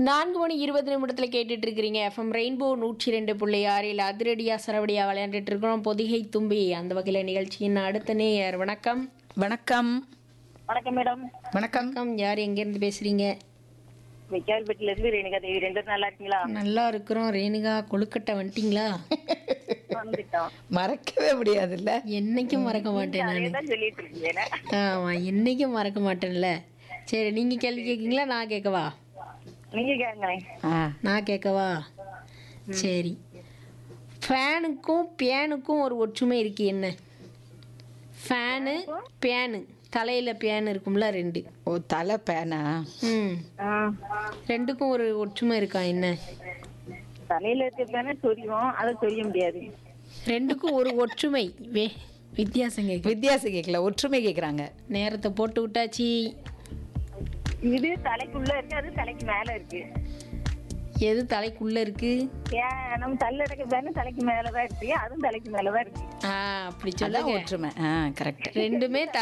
நான்கு மணி இருபது நிமிடத்தில் கேட்டுட்டு இருக்கிறீங்க எஃப்எம் ரெயின்போ நூற்றி ரெண்டு புள்ளி ஆறில் அதிரடியா சரவடியா விளையாண்டுட்டு இருக்கிறோம் பொதிகை தும்பி அந்த வகையில் நிகழ்ச்சியின் அடுத்த நேயர் வணக்கம் வணக்கம் வணக்கம் மேடம் வணக்கம் வணக்கம் யார் எங்கேருந்து பேசுறீங்க வைக்கால்பட்டில இருந்து ரேணுகா தேவி ரெண்டு பேரும் நல்லா இருக்கீங்களா நல்லா இருக்கிறோம் ரேணுகா கொழுக்கட்டை வந்துட்டீங்களா வந்துட்டோம் மறக்கவே முடியாதுல்ல என்னைக்கும் மறக்க மாட்டேன் நான் அதேதான் சொல்லிட்டு இருக்கீங்க ஆமாம் என்னைக்கும் மறக்க மாட்டேன்ல சரி நீங்கள் கேள்வி கேட்குறீங்களா நான் கேட்கவா நீங்க கேளுங்களேன் ஆ நான் கேட்கவா சரி ஃபேனுக்கும் பேனுக்கும் ஒரு ஒற்றுமை இருக்கு என்ன ஃபேனு பேனு தலையில் பேன் இருக்கும்ல ரெண்டு ஓ தலை பேனா ம் ரெண்டுக்கும் ஒரு ஒற்றுமை இருக்கா என்ன தலையில இருக்கிறதானே சொரியும் அதை சொரிய முடியாது ரெண்டுக்கும் ஒரு ஒற்றுமை வே வித்தியாசம் கேட்கு வித்தியாசம் கேட்கல ஒற்றுமை கேட்குறாங்க நேரத்தை போட்டு விட்டாச்சு இது தலைக்குள்ள இருக்கு அது தலைக்கு மேல இருக்கு எது தலைக்குள்ளே இருக்கு ஏன் நம்ம தள்ள இருக்கிறதானே தலைக்கு மேலதான் இருக்கு அதுவும் தலைக்கு மேலதான் இருக்கு ஆ அப்படி அதான் சொல்லுங்க ஒற்றுமை ஆ கரெக்ட் ரெண்டுமே